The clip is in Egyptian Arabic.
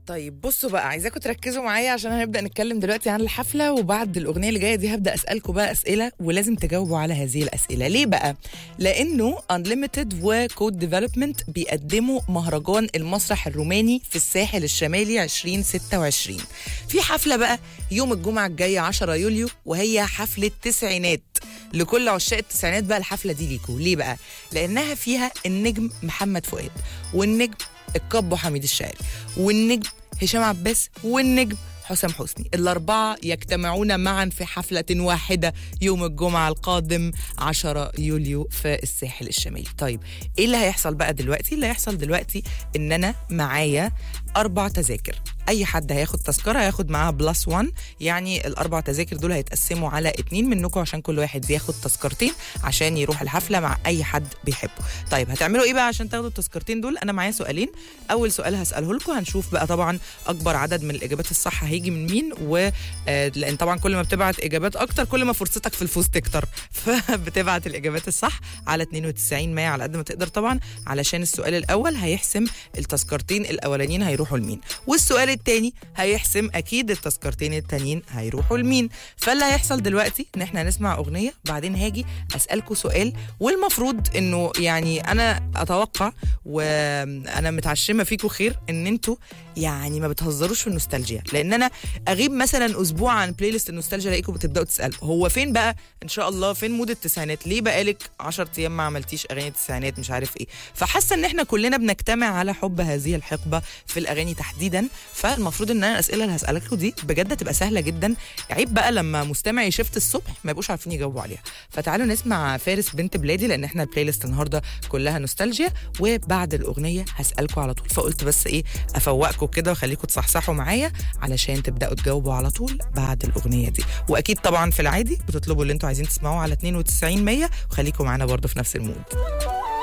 طيب بصوا بقى عايزاكم تركزوا معايا عشان هنبدا نتكلم دلوقتي عن الحفله وبعد الاغنيه اللي جايه دي هبدا اسالكم بقى اسئله ولازم تجاوبوا على هذه الاسئله ليه بقى لانه انليمتد وكود ديفلوبمنت بيقدموا مهرجان المسرح الروماني في الساحل الشمالي 2026 في حفله بقى يوم الجمعه الجايه 10 يوليو وهي حفله تسعينات لكل عشاق التسعينات بقى الحفله دي ليكوا ليه بقى لانها فيها النجم محمد فؤاد والنجم الكابو حميد الشاعري والنجم هشام عباس والنجم حسام حسني الأربعة يجتمعون معا في حفلة واحدة يوم الجمعة القادم 10 يوليو في الساحل الشمالي طيب إيه اللي هيحصل بقى دلوقتي اللي هيحصل دلوقتي إن أنا معايا أربع تذاكر اي حد هياخد تذكره هياخد معاها بلس 1 يعني الاربع تذاكر دول هيتقسموا على اتنين منكم عشان كل واحد بياخد تذكرتين عشان يروح الحفله مع اي حد بيحبه طيب هتعملوا ايه بقى عشان تاخدوا التذكرتين دول انا معايا سؤالين اول سؤال هساله لكم هنشوف بقى طبعا اكبر عدد من الاجابات الصح هيجي من مين و آه، لان طبعا كل ما بتبعت اجابات اكتر كل ما فرصتك في الفوز تكتر فبتبعت الاجابات الصح على 92 100 على قد ما تقدر طبعا علشان السؤال الاول هيحسم التذكرتين الاولانيين هيروحوا لمين والسؤال التاني هيحسم اكيد التذكرتين التانيين هيروحوا لمين فاللي هيحصل دلوقتي ان احنا هنسمع اغنيه بعدين هاجي اسالكم سؤال والمفروض انه يعني انا اتوقع وانا متعشمه فيكم خير ان انتوا يعني ما بتهزروش في النوستالجيا لان انا اغيب مثلا اسبوع عن بلاي ليست النوستالجيا الاقيكم بتبداوا تسالوا هو فين بقى ان شاء الله فين مود التسعينات ليه بقالك 10 ايام ما عملتيش اغاني التسعينات مش عارف ايه فحاسه ان احنا كلنا بنجتمع على حب هذه الحقبه في الاغاني تحديدا فالمفروض ان انا الاسئله اللي هسالكم دي بجد تبقى سهله جدا عيب بقى لما مستمع يشفت الصبح ما يبقوش عارفين يجاوبوا عليها فتعالوا نسمع فارس بنت بلادي لان احنا البلاي ليست النهارده كلها نوستالجيا وبعد الاغنيه هسالكم على طول فقلت بس ايه افوقكم كده واخليكم تصحصحوا معايا علشان تبداوا تجاوبوا على طول بعد الاغنيه دي واكيد طبعا في العادي بتطلبوا اللي انتوا عايزين تسمعوه على 92 100 وخليكم معانا برضه في نفس المود